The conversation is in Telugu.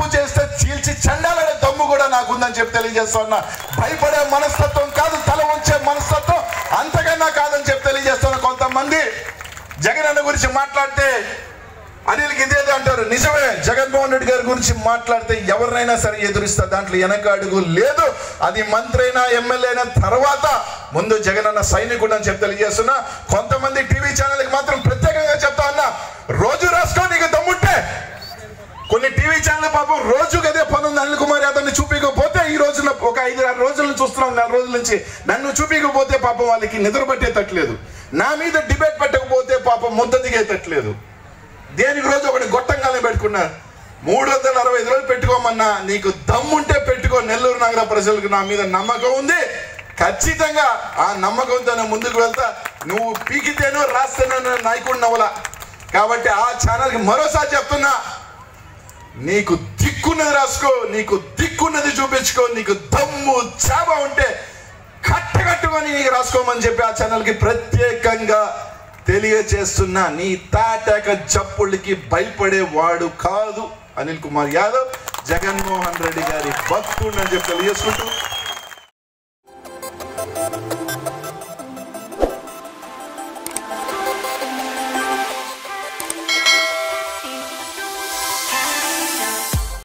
చేస్తే చీల్చి చండాలనే దమ్ము కూడా నాకుందని చెప్పి తెలియజేస్తున్నా భయపడే మనస్తత్వం కాదు తల ఉంచే మనస్తత్వం అంతకన్నా కాదని చెప్పి తెలియజేస్తున్నా కొంతమంది జగన్ అన్న గురించి మాట్లాడితే అనిల్కి ఇదేదో అంటారు నిజమే జగన్మోహన్ రెడ్డి గారి గురించి మాట్లాడితే ఎవరినైనా సరే ఎదురిస్తా దాంట్లో వెనక అడుగు లేదు అది మంత్రి అయినా ఎమ్మెల్యే అయినా తర్వాత ముందు జగన్ అన్న సైనికుడు అని చెప్పి తెలియజేస్తున్నా కొంతమంది టీవీ ఛానల్కి మాత్రం ప్రత్యేకంగా చెప్తా ఉన్నా రోజు రాసుకో నీకు దమ్ముంటే కొన్ని టీవీ ఛానల్ పాపం రోజు అదే పని ఉంది అనిల్ కుమార్ యాదవ్ ని చూపించకపోతే ఈ రోజున ఒక ఐదు ఆరు రోజుల నుంచి చూస్తున్నాం నెల రోజుల నుంచి నన్ను చూపించకపోతే పాపం వాళ్ళకి నిద్ర పట్టేటట్లేదు నా మీద డిబేట్ పెట్టకపోతే పాపం ముద్ద దిగేటట్లేదు దేనికి రోజు ఒకటి గొట్టంగానే పెట్టుకున్నారు మూడు వందల అరవై ఐదు రోజులు పెట్టుకోమన్నా నీకు దమ్ముంటే పెట్టుకో నెల్లూరు నగర ప్రజలకు నా మీద నమ్మకం ఉంది ఖచ్చితంగా ఆ నమ్మకంతోనే ముందుకు వెళ్తా నువ్వు పీకితేనో రాస్తేనో నాయకుడు నవల కాబట్టి ఆ ఛానల్కి మరోసారి చెప్తున్నా నీకు దిక్కున్నది రాసుకో నీకు దిక్కున్నది చూపించుకో నీకు దమ్ము చాబ ఉంటే కట్టకట్టుకొని నీకు రాసుకోమని చెప్పి ఆ ఛానల్కి ప్రత్యేకంగా తెలియచేస్తున్నా నీ తాటాక చప్పుళ్ళకి భయపడేవాడు కాదు అనిల్ కుమార్ యాదవ్ జగన్మోహన్ రెడ్డి గారి భక్తుడు అని చెప్పి తెలియజేసుకుంటూ